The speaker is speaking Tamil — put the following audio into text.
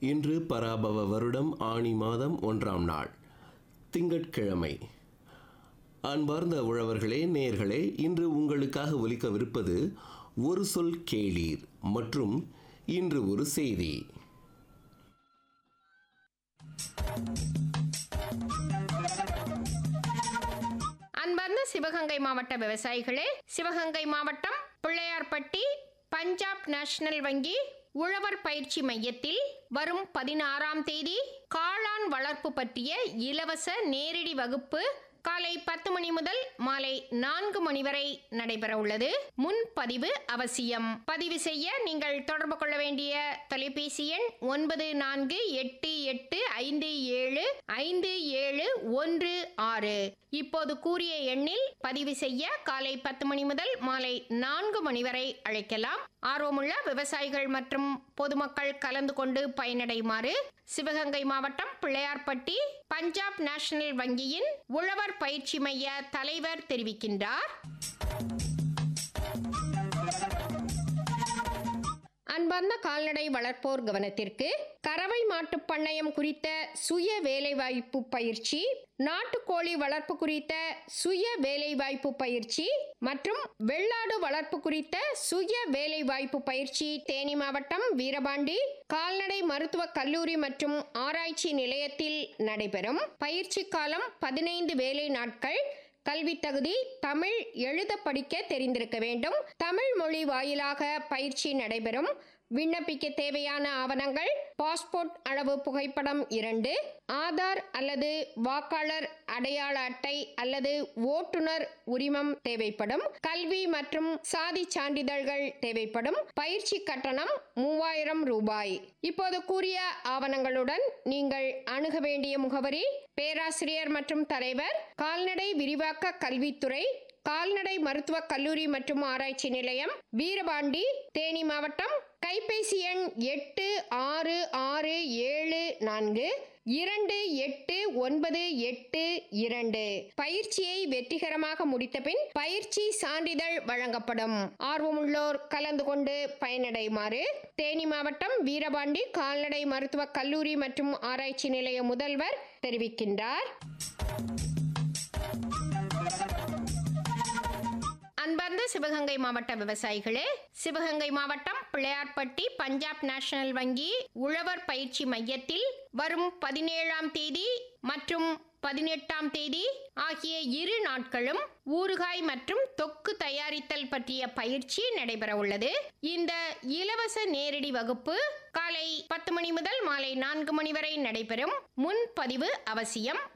இன்று பராபவ வருடம் ஆணி மாதம் ஒன்றாம் நாள் திங்கட்கிழமை அன்பார்ந்த உழவர்களே நேயர்களே இன்று உங்களுக்காக ஒலிக்கவிருப்பது ஒரு சொல் கேளீர் மற்றும் இன்று ஒரு செய்தி அன்பார்ந்த சிவகங்கை மாவட்ட விவசாயிகளே சிவகங்கை மாவட்டம் பிள்ளையார்பட்டி பஞ்சாப் நேஷனல் வங்கி உழவர் பயிற்சி மையத்தில் வரும் பதினாறாம் தேதி காளான் வளர்ப்பு பற்றிய இலவச நேரடி வகுப்பு காலை பத்து மணி முதல் மாலை நான்கு மணி வரை நடைபெற உள்ளது முன்பதிவு அவசியம் பதிவு செய்ய நீங்கள் தொடர்பு கொள்ள வேண்டிய தொலைபேசி எண் ஒன்பது நான்கு எட்டு எட்டு ஐந்து ஏழு ஐந்து ஏழு ஒன்று ஆறு இப்போது கூறிய எண்ணில் பதிவு செய்ய காலை பத்து மணி முதல் மாலை நான்கு மணி வரை அழைக்கலாம் ஆர்வமுள்ள விவசாயிகள் மற்றும் பொதுமக்கள் கலந்து கொண்டு பயனடையுமாறு சிவகங்கை மாவட்டம் பிள்ளையார்பட்டி பஞ்சாப் நேஷனல் வங்கியின் உழவர் பயிற்சி மைய தலைவர் தெரிவிக்கின்றார் அன்பார்ந்த கால்நடை வளர்ப்போர் கவனத்திற்கு கறவை மாட்டுப் பண்ணையம் குறித்த சுய வேலைவாய்ப்பு பயிற்சி நாட்டுக்கோழி வளர்ப்பு குறித்த சுய வேலைவாய்ப்பு பயிற்சி மற்றும் வெள்ளாடு வளர்ப்பு குறித்த சுய வேலைவாய்ப்பு பயிற்சி தேனி மாவட்டம் வீரபாண்டி கால்நடை மருத்துவக் கல்லூரி மற்றும் ஆராய்ச்சி நிலையத்தில் நடைபெறும் பயிற்சி காலம் பதினைந்து வேலை நாட்கள் கல்வி தகுதி தமிழ் எழுத படிக்க தெரிந்திருக்க வேண்டும் தமிழ் மொழி வாயிலாக பயிற்சி நடைபெறும் விண்ணப்பிக்க தேவையான ஆவணங்கள் பாஸ்போர்ட் அளவு புகைப்படம் இரண்டு ஆதார் அல்லது வாக்காளர் அடையாள அட்டை அல்லது ஓட்டுநர் உரிமம் தேவைப்படும் கல்வி மற்றும் சாதி சான்றிதழ்கள் தேவைப்படும் பயிற்சி கட்டணம் மூவாயிரம் ரூபாய் இப்போது கூறிய ஆவணங்களுடன் நீங்கள் அணுக வேண்டிய முகவரி பேராசிரியர் மற்றும் தலைவர் கால்நடை விரிவாக்க கல்வித்துறை கால்நடை மருத்துவக் கல்லூரி மற்றும் ஆராய்ச்சி நிலையம் வீரபாண்டி தேனி மாவட்டம் கைபேசி எண் எட்டு ஆறு ஆறு ஏழு நான்கு இரண்டு எட்டு ஒன்பது எட்டு இரண்டு பயிற்சியை வெற்றிகரமாக முடித்த பின் பயிற்சி சான்றிதழ் வழங்கப்படும் ஆர்வமுள்ளோர் கலந்து கொண்டு பயனடையுமாறு தேனி மாவட்டம் வீரபாண்டி கால்நடை மருத்துவக் கல்லூரி மற்றும் ஆராய்ச்சி நிலைய முதல்வர் தெரிவிக்கின்றார் அன்பார்ந்த சிவகங்கை மாவட்ட விவசாயிகளே சிவகங்கை மாவட்டம் பிள்ளையார்பட்டி பஞ்சாப் நேஷனல் வங்கி உழவர் பயிற்சி மையத்தில் வரும் பதினேழாம் தேதி மற்றும் பதினெட்டாம் தேதி ஆகிய இரு நாட்களும் ஊறுகாய் மற்றும் தொக்கு தயாரித்தல் பற்றிய பயிற்சி நடைபெற உள்ளது இந்த இலவச நேரடி வகுப்பு காலை பத்து மணி முதல் மாலை நான்கு மணி வரை நடைபெறும் முன்பதிவு அவசியம்